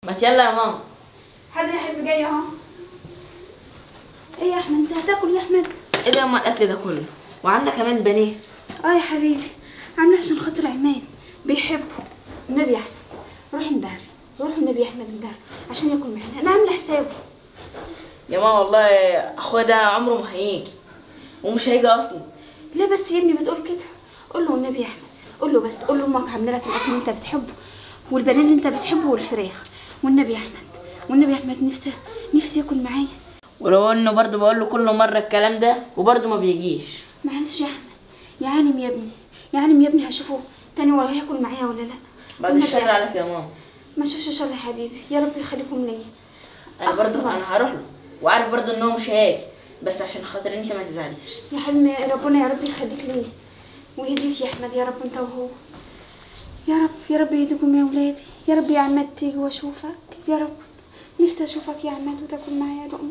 ما يلا يا ماما حاضر يا حبيبي جاي اهو ايه يا احمد انت هتاكل يا احمد ايه ده يا اما الاكل ده كله وعامله كمان بانيه اه يا حبيبي عامله عشان خاطر عماد بيحبه النبي يا احمد روح اندهر روح النبي يا احمد اندهر عشان ياكل معانا انا عامله حسابه يا ماما والله اخويا ده عمره ما هيجي ومش هيجي اصلا ليه بس يا ابني بتقول كده قول له النبي يا احمد قول له بس قول له امك عامله لك الاكل اللي انت بتحبه والبانيه اللي انت بتحبه والفراخ والنبي يا احمد والنبي يا احمد نفسي نفسي ياكل معايا ولو انه برضه بقول له كل مره الكلام ده وبرضه ما بيجيش معلش يا احمد يا عالم يا ابني يا عالم يا ابني هشوفه تاني ولا هياكل معايا ولا لا بعد والنبي الشر يا عليك يا ماما ما تشوفش شر يا حبيبي يا رب يخليكم ليا انا برضه انا هروح له وعارف برضه ان هو مش هيجي بس عشان خاطر انت ما تزعليش يا حلمي يا ربنا يا رب يخليك ليا ويهديك يا احمد يا رب انت وهو يا رب يا رب يهديكم يا ولادي يا رب يا عماد تيجي واشوفك يا رب نفسي اشوفك يا عماد وتاكل معايا لقمه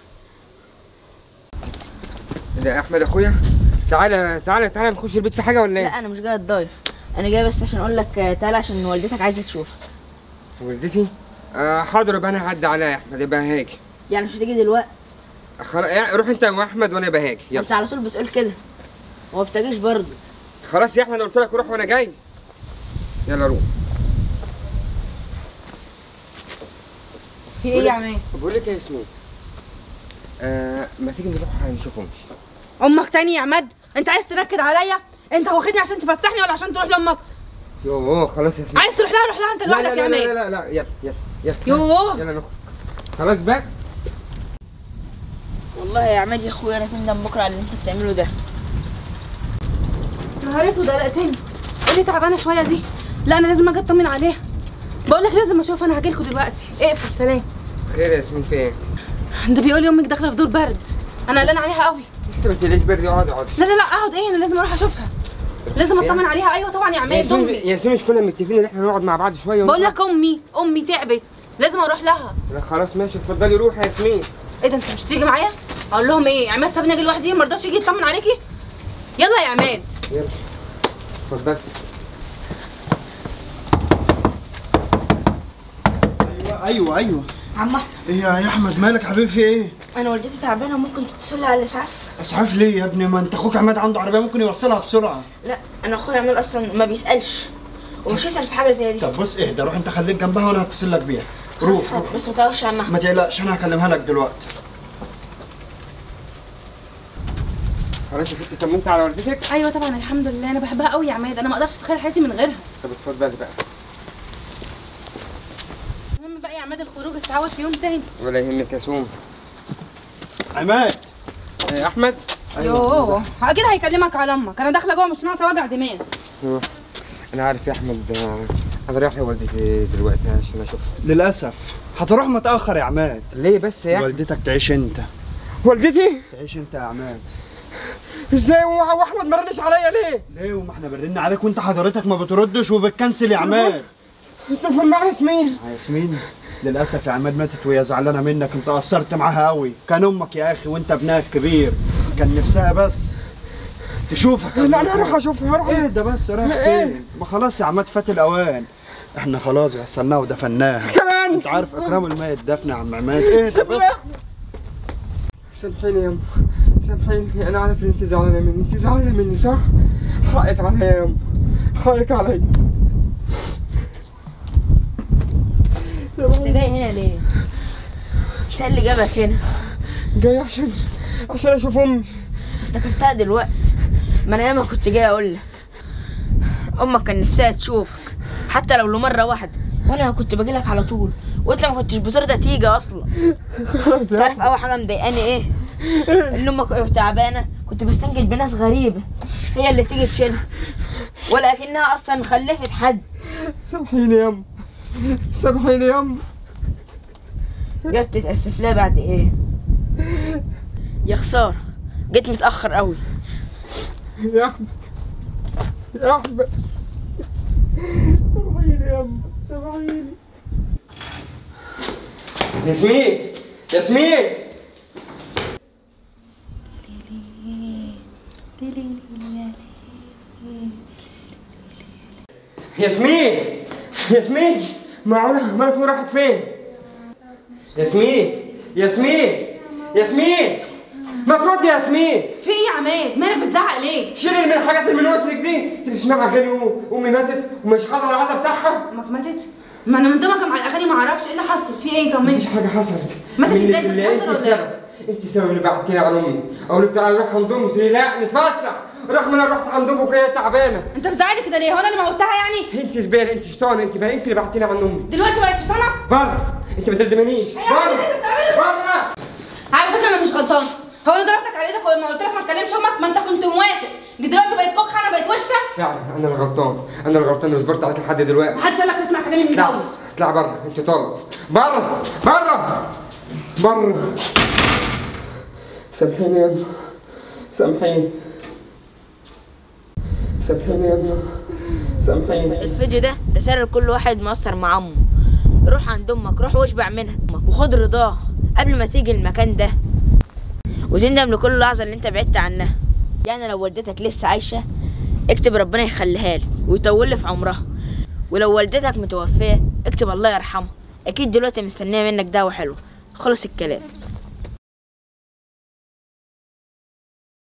ده يا احمد اخويا تعالى تعالى تعالى نخش البيت في حاجه ولا ايه لا انا مش جاي اتضايف انا جاي بس عشان اقول لك آه، تعالى عشان والدتك عايزه تشوفك والدتي آه حاضر يبقى انا هعدي عليها يا احمد يبقى هاجي يعني مش هتيجي دلوقتي خلاص يعني روح انت واحمد وانا يبقى هاجي يلا انت على طول بتقول كده وما بتجيش برضه خلاص يا احمد قلت لك روح وانا جاي يلا روح في ايه يا عماد بقول لك يا ياسمين آه ما تيجي نروح نشوف امي امك تاني يا عماد انت عايز تنكد عليا انت واخدني عشان تفسحني ولا عشان تروح لامك يوه خلاص يا ياسمين عايز تروح لها روح لها انت لا لوحدك لا يا لا, عماد لا لا لا يلا يلا يلا يوه. يلا نخرج خلاص بقى والله يا عماد يا اخويا انا تندم بكره على اللي انت بتعمله ده نهار اسود قلقتني ايه اللي تعبانه شويه دي لا انا لازم اجي اطمن عليها بقول لك لازم اشوف انا هجيلكوا دلوقتي اقفل سلام خير يا ياسمين في ايه؟ ده بيقول لي امك داخله في دور برد انا قلقانه عليها قوي لسه ما تقلقش برد اقعد اقعد لا لا لا اقعد ايه انا لازم اروح اشوفها لازم اطمن عليها ايوه طبعا يا عماد ياسمين امي ياسمين مش كنا متفقين ان احنا نقعد مع بعض شويه بقول لك امي امي تعبت لازم اروح لها لا خلاص ماشي اتفضلي روحي يا ياسمين ايه ده انت مش تيجي معايا اقول لهم ايه عماد سابني اجي لوحدي ما رضاش يجي يطمن عليكي يلا يا عماد يلا اتفضلي ايوه ايوه ايوه عم احمد ايه يا يا احمد مالك حبيبي في ايه؟ انا والدتي تعبانه ممكن تتصل لي على الاسعاف اسعاف ليه يا ابني ما انت اخوك عماد عنده عربيه ممكن يوصلها بسرعه لا انا اخويا عمال اصلا ما بيسالش ومش يسال في حاجه زي دي طب بص اهدى روح انت خليك جنبها وانا هتصل لك بيها خلاص روح حاضر روح بس ما تقولش يا عم احمد ما تقلقش انا هكلمها لك دلوقتي خلاص يا ستي طمنت على والدتك ايوه طبعا الحمد لله انا بحبها قوي يا عماد انا ما اقدرش اتخيل حياتي من غيرها طب اتفضلي بقى المهم بقى يا عماد الخروج اتعود في يوم تاني ولا يهمك يا سوم عماد يا احمد يوه اكيد هيكلمك على امك انا داخله جوه مش ناقصه وجع دماغ أيوة. انا عارف يا احمد آه، انا رايح لوالدتي دلوقتي عشان اشوفها للاسف هتروح متاخر يا عماد ليه بس يا احمد والدتك تعيش انت والدتي تعيش انت يا عماد ازاي هو هو احمد ما ردش عليا ليه ليه وما احنا بنرن عليك وانت حضرتك ما بتردش وبتكنسل يا عماد تليفون معايا ياسمين يا ياسمين للاسف يا عماد ماتت وهي زعلانه منك انت قصرت معاها قوي كان امك يا اخي وانت ابنها الكبير كان نفسها بس تشوفك لا انا هروح اشوفها هروح اهدى بس رايح إيه؟ فين ما خلاص يا عماد فات الاوان احنا خلاص غسلناها ودفناها كمان انت عارف اكرام الميت دفن يا عم عماد اهدى بس سامحيني يا ام سامحيني انا عارف ان انت زعلانه مني انت زعلانه مني صح حقك عليا يا ام حقك عليا انت جاي هنا ليه؟ انت اللي جابك هنا جاي عشان عشان اشوف امي افتكرتها دلوقتي ما انا ياما كنت جاي اقول لك امك كان نفسها تشوفك حتى لو لمره واحده وانا كنت باجي لك على طول وانت ما كنتش بترضى تيجي اصلا انت عارف اول حاجه مضايقاني ايه ان امك تعبانه كنت بستنجد بناس غريبه هي اللي تيجي تشيلها ولكنها اصلا خلفت حد سامحيني يا ام سامحيني يا ام جت تتاسف لها بعد ايه يا خساره جيت متاخر قوي يا احمد يا احمد سامحيني يا ام سامحيني ياسمين ياسمين ياسمين ياسمين معقولة ما تكون راحت فين؟ ياسمين ياسمين ياسمين ما ترد يا ياسمين في ايه يا عماد مالك بتزعق ليه شيلي من الحاجات اللي من ودنك دي انت بتسمعي اغاني امي ماتت ومش حاضره العزا بتاعها امك ماتت ما انا من دمك مع الاغاني ما اعرفش ايه اللي حصل في ايه طمني مفيش حاجه حصلت ماتت منك ازاي؟ بالله انت بتهزر ولا السبب انت السبب اللي بعتيني عن امي اقول لك تعالى نروح عند امي قلت لي لا نتفسح رغم انا رحت عند امك وهي تعبانه انت بتزعلي كده ليه هو انا اللي موتها يعني انت زباله انت شيطانه انت بقى انت اللي بعتيني عن امي دلوقتي بقت شيطانه بره انت ما تلزمنيش يا عم اللي انت بتعمله ده؟ بره على فكره انا مش غلطانه هو انا ضربتك على ايدك ولما قلت لك ما تكلمش امك ما انت كنت موافق دلوقتي بقت كخه انا بقت وحشه فعلا انا اللي غلطان انا اللي غلطان اللي صبرت عليك لحد دلوقتي محدش قال لك تسمع كلامي من اطلع الاول اطلع بره انت طالب بره بره بره سامحيني يا ابني سامحيني سامحيني يا ابني سامحيني الفيديو ده رسالة لكل واحد مقصر مع أمه روح عند أمك روح واشبع منها وخد رضاه قبل ما تيجي المكان ده وتندم لكل لحظة اللي انت بعدت عنها يعني لو والدتك لسه عايشة اكتب ربنا يخليها لي ويطول لي في عمرها ولو والدتك متوفية اكتب الله يرحمها أكيد دلوقتي مستنية منك دعوة حلوة خلص الكلام